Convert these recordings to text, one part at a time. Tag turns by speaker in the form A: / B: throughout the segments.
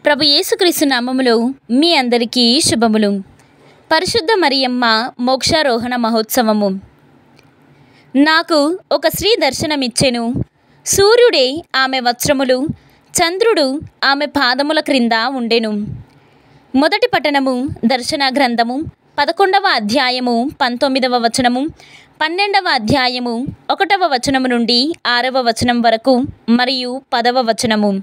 A: ప్రభు యేసుక్రీస్తు నామములో మీ అందరికీ శుభములు పరిశుద్ధ మరియమ్మ మోక్షారోహణ మహోత్సవము నాకు ఒక స్త్రీ దర్శనమిచ్చెను సూర్యుడే ఆమె వస్త్రములు చంద్రుడు ఆమె పాదముల క్రింద ఉండెను మొదటి పట్టణము దర్శన గ్రంథము పదకొండవ అధ్యాయము పంతొమ్మిదవ వచనము పన్నెండవ అధ్యాయము ఒకటవ వచనము నుండి ఆరవ వచనం వరకు మరియు పదవ వచనము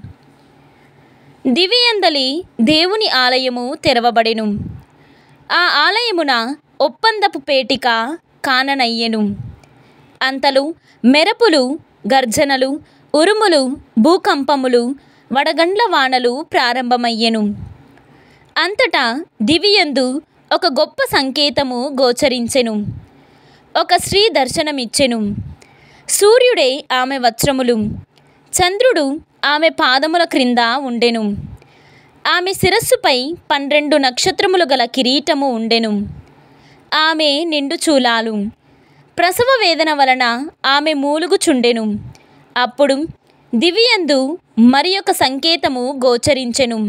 A: దివ్యందలి దేవుని ఆలయము తెరవబడెను ఆ ఆలయమున ఒప్పందపు పేటిక కాననయ్యెను అంతలు మెరపులు గర్జనలు ఉరుములు భూకంపములు వడగండ్ల వానలు ప్రారంభమయ్యెను అంతటా దివియందు ఒక గొప్ప సంకేతము గోచరించెను ఒక స్త్రీ దర్శనమిచ్చెను సూర్యుడే ఆమె వస్త్రములు చంద్రుడు ఆమె పాదముల క్రింద ఉండెను ఆమె శిరస్సుపై పన్నెండు నక్షత్రములు గల కిరీటము ఉండెను ఆమె నిండు చూలాలు ప్రసవ వేదన వలన ఆమె మూలుగుచుండెను అప్పుడు దివియందు మరి ఒక సంకేతము గోచరించెను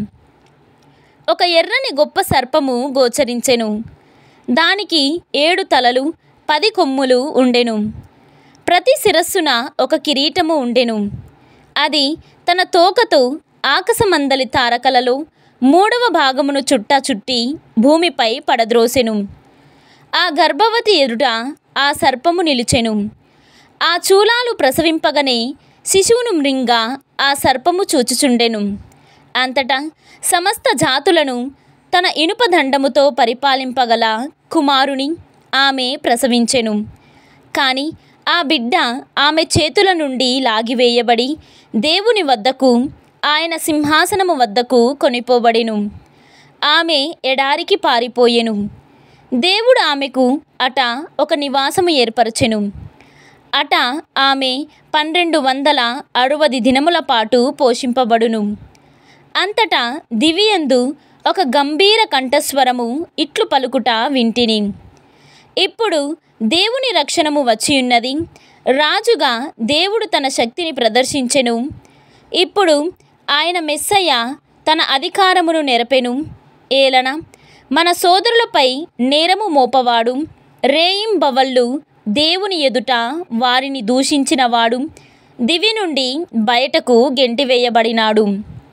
A: ఒక ఎర్రని గొప్ప సర్పము గోచరించెను దానికి ఏడు తలలు పది కొమ్ములు ఉండెను ప్రతి శిరస్సున ఒక కిరీటము ఉండెను అది తన తోకతో ఆకాశమందలి తారకలలో మూడవ భాగమును చుట్టా చుట్టి భూమిపై పడద్రోసెను ఆ గర్భవతి ఎదుట ఆ సర్పము నిలిచెను ఆ చూలాలు ప్రసవింపగనే శిశువును మృంగ ఆ సర్పము చూచుచుండెను అంతటా సమస్త జాతులను తన ఇనుప దండముతో పరిపాలింపగల కుమారుని ఆమె ప్రసవించెను కానీ ఆ బిడ్డ ఆమె చేతుల నుండి లాగివేయబడి దేవుని వద్దకు ఆయన సింహాసనము వద్దకు కొనిపోబడెను ఆమె ఎడారికి పారిపోయెను దేవుడు ఆమెకు అట ఒక నివాసము ఏర్పరచెను అట ఆమె పన్నెండు వందల అరవది దినముల పాటు పోషింపబడును అంతటా దివియందు ఒక గంభీర కంఠస్వరము ఇట్లు పలుకుట వింటిని ఇప్పుడు దేవుని రక్షణము వచ్చియున్నది రాజుగా దేవుడు తన శక్తిని ప్రదర్శించెను ఇప్పుడు ఆయన మెస్సయ్య తన అధికారమును నెరపెను ఏలన మన సోదరులపై నేరము మోపవాడు రేయిం బవళ్ళు దేవుని ఎదుట వారిని దూషించినవాడు దివి నుండి బయటకు గెంటివేయబడినాడు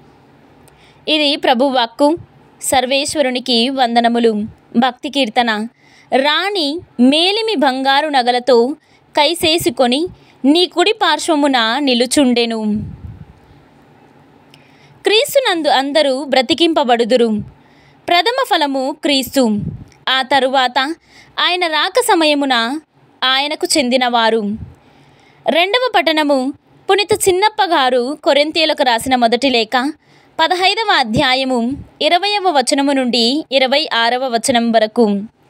A: ఇది ప్రభువాక్కు సర్వేశ్వరునికి వందనములు భక్తి కీర్తన రాణి మేలిమి బంగారు నగలతో కైసేసుకొని నీ కుడి పార్శ్వమున నిలుచుండెను క్రీస్తునందు అందరూ బ్రతికింపబడుదురు ప్రథమ ఫలము క్రీస్తు ఆ తరువాత ఆయన రాక సమయమున ఆయనకు చెందినవారు రెండవ పట్టణము పునిత చిన్నప్ప గారు కొరింతీలకు రాసిన మొదటి లేఖ పదహైదవ అధ్యాయము ఇరవయవ వచనము నుండి ఇరవై ఆరవ వచనం వరకు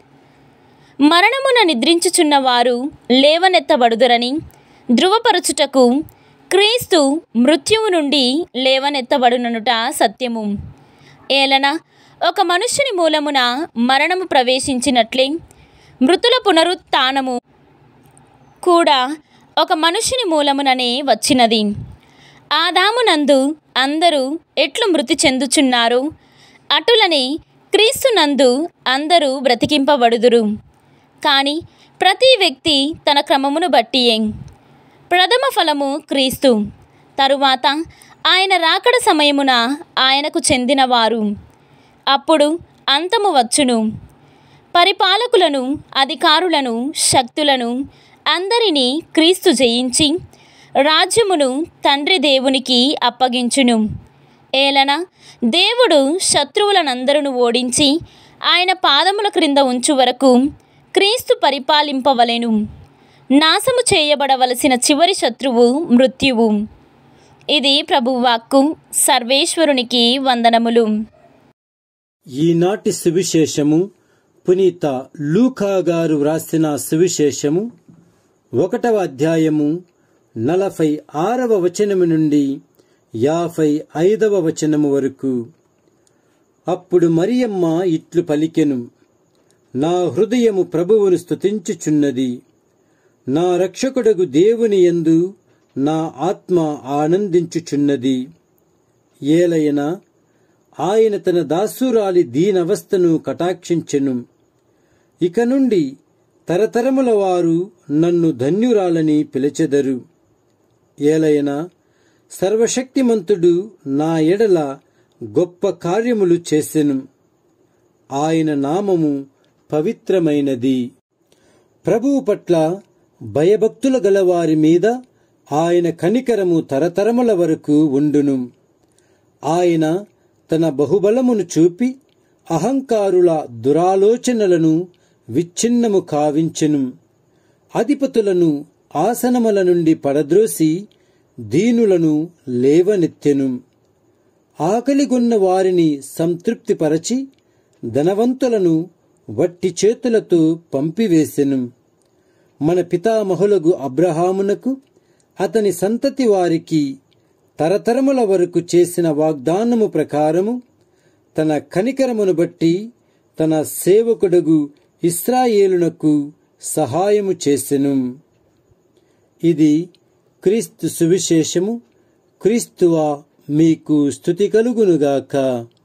A: మరణమున నిద్రించుచున్న వారు లేవనెత్తబడుదురని ధృవపరచుటకు క్రీస్తు మృత్యువు నుండి లేవనెత్తబడుననుట సత్యము ఏలన ఒక మనుష్యుని మూలమున మరణము ప్రవేశించినట్లే మృతుల పునరుత్నము కూడా ఒక మనుషుని మూలముననే వచ్చినది ఆదామునందు అందరూ ఎట్లు మృతి చెందుచున్నారు అటులనే క్రీస్తునందు అందరూ బ్రతికింపబడుదురు కానీ ప్రతి వ్యక్తి తన క్రమమును బట్టియే ప్రథమ ఫలము క్రీస్తు తరువాత ఆయన రాకడ సమయమున ఆయనకు చెందినవారు అప్పుడు అంతము వచ్చును పరిపాలకులను అధికారులను శక్తులను అందరినీ క్రీస్తు జయించి రాజ్యమును తండ్రి దేవునికి అప్పగించును ఏలన దేవుడు శత్రువులనందరును ఓడించి ఆయన పాదముల క్రింద ఉంచు వరకు క్రీస్తు పరిపాలింపవలెను నాశము చేయబడవలసిన చివరి శత్రువు మృత్యువు ఇది ప్రభువాక్కు సర్వేశ్వరునికి వందనములు
B: ఈనాటి సువిశేషము పునీత లూకా గారు వ్రాసిన సువిశేషము ఒకటవ అధ్యాయము నలభై ఆరవ వచనము నుండి యాభై ఐదవ వచనము వరకు అప్పుడు మరియమ్మ ఇట్లు పలికెను నా హృదయము ప్రభువును స్తుతించుచున్నది నా రక్షకుడగు దేవుని యందు నా ఆత్మ ఆనందించుచున్నది ఏలయన ఆయన తన దాసురాలి దీనవస్థను కటాక్షించెను ఇక నుండి తరతరముల వారు నన్ను ధన్యురాలని పిలిచెదరు ఏలైనా సర్వశక్తిమంతుడు నా ఎడల గొప్ప కార్యములు చేసెను ఆయన నామము పవిత్రమైనది ప్రభువు పట్ల భయభక్తుల గలవారి మీద ఆయన కనికరము తరతరముల వరకు ఉండును ఆయన తన బహుబలమును చూపి అహంకారుల దురాలోచనలను విచ్ఛిన్నము కావించెను అధిపతులను ఆసనముల నుండి పడద్రోసి దీనులను లేవనెత్తెను ఆకలిగొన్న వారిని సంతృప్తిపరచి ధనవంతులను వట్టి చేతులతో పంపివేసెను మన పితామహులగు అబ్రహామునకు అతని సంతతి వారికి తరతరముల వరకు చేసిన వాగ్దానము ప్రకారము తన కనికరమును బట్టి తన సేవకుడగు ఇస్రాయేలునకు సహాయము చేసెను ఇది క్రీస్తు సువిశేషము క్రీస్తువా మీకు స్థుతి కలుగునుగాక